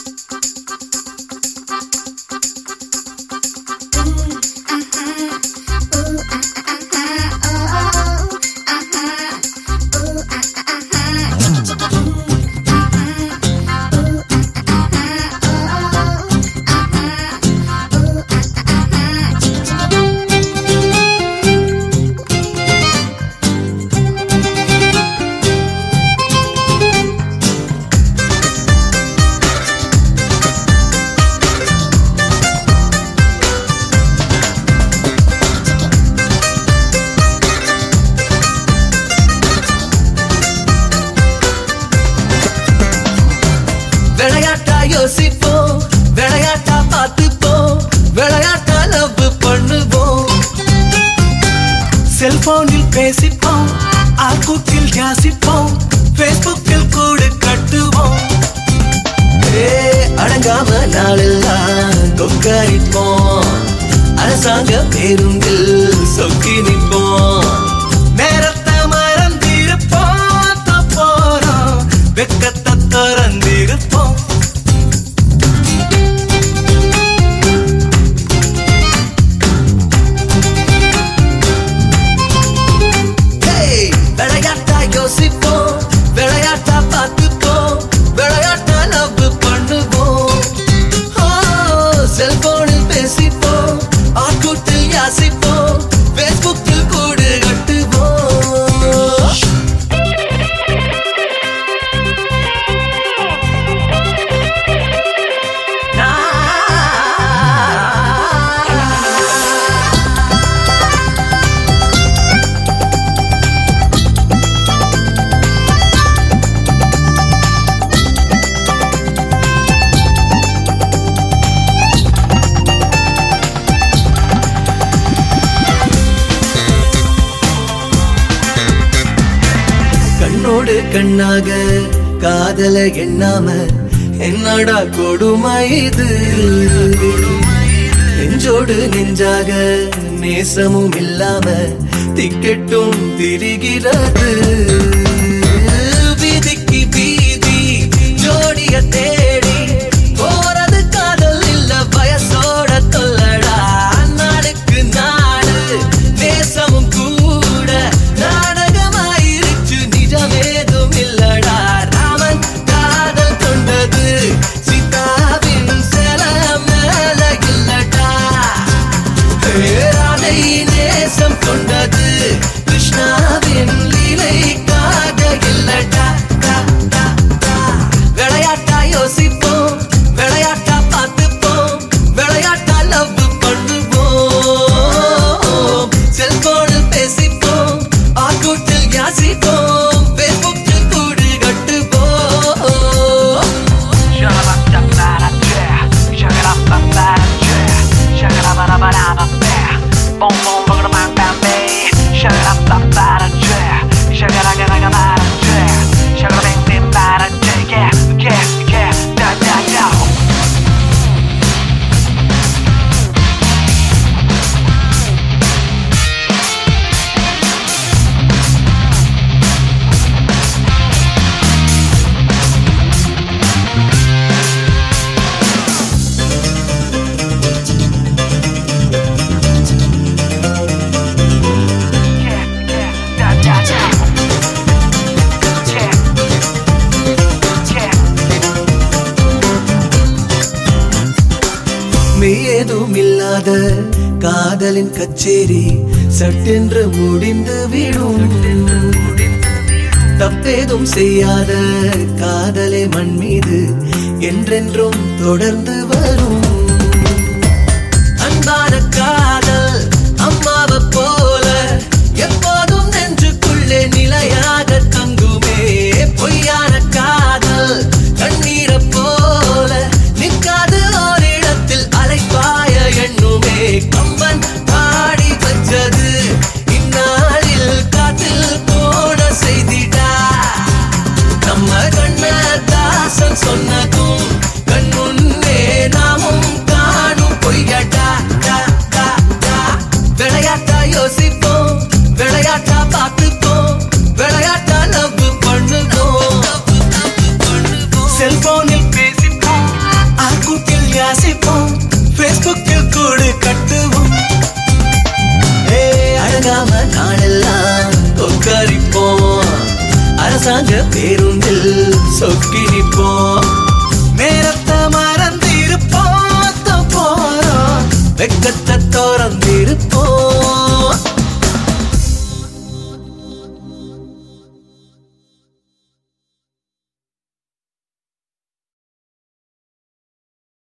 விளையாட்டா யோசிப்போம் விளையாட்டா பார்த்துப்போம் விளையாட்டா லவ் பண்ணுவோம் செல்போனில் பேசிப்போம் ஆக்கூட்டில் யாசிப்போம் பேஸ்புக்கில் கூடு கட்டுவோம் ஏ, அடங்காம நாளெல்லாம் கொக்கரிப்போம் அரசாங்க பேருந்தில் சொக்கி நிற்போம் நேரத்தை மறந்திருப்போம் தப்போறோம் வெக்கத்தை திறந்திருப்போம் Hey! விளையாட்டா யோசிப்போம் விளையாட்டா பார்த்துப்போம் விளையாட்டா லவ் பண்ணுவோம் செல்போனில் பேசிப்போம் ஆட்கூட்டில் யாசிப்போம் பேஸ்புக்கில் கூடு கட்டுவோம் கண்ணோடு கண்ணாக காதல எண்ணாம என்னடா கொடுமை இது நெஞ்சோடு நெஞ்சாக நேசமும் இல்லாம திக்கெட்டும் திரிகிறது வீதிக்கு வீதி ஜோடிய தேடி போறது காதல் இல்ல வயசோட தொல்லடா நாளுக்கு நாடு தேசமும் கூட நாடகமாயிருச்சு நிஜமேதும் இல்லடா ராமன் காதல் கொண்டது சீதாவின் சில மேல இல்லடா பேராதை நேசம் கொண்டது கிருஷ்ணாவின் லீலைக்காக இல்லடா டா, டா, டா. விளையாட்டா யோசிப்போம் விளையாட்டா பார்த்துப்போம் விளையாட்டா லவ் பண்ணுவோம் செல்போனில் பேசிப்போம் ஆக்கூட்டில் யாசிப்போம் பேஸ்புக்கில் கூடு கட்டுவோம் Boom boom bang bang bang bang, shut up bang bang bang, shut up bang bang bang, shut up bang bang bang, yeah yeah yeah, da da da. Yeah, yeah, da da da. Yeah, yeah. மெய்யேதும் இல்லாத காதலின் கச்சேரி சட்டென்று முடிந்து விடும் தப்பேதும் செய்யாத காதலே மண் மீது என்றென்றும் தொடர்ந்து வரும் அன்பான காதல் அம்மாவை போல எப்போதும் நெஞ்சுக்குள்ளே நிலையாக தங்குமே பொய்யான காதல் கண்ணீரை போல நிற்காது ஓரிடத்தில் அலைப்பாய எண்ணுமே கம்பன் பாடி வச்சது இந்நாளில் காத்தில் போட செய்திடா நம்ம கண்ண தாசன் சொன்னதும் கண் முன்னே நாமும் கூட்டில் யாசிப்போம் பேஸ்புக்கில் கூடு கட்டுவோம் ஏ அழகாம நாளெல்லாம் கொக்கரிப்போம் அரசாங்க பேருந்தில் சொக்கி நிப்போம்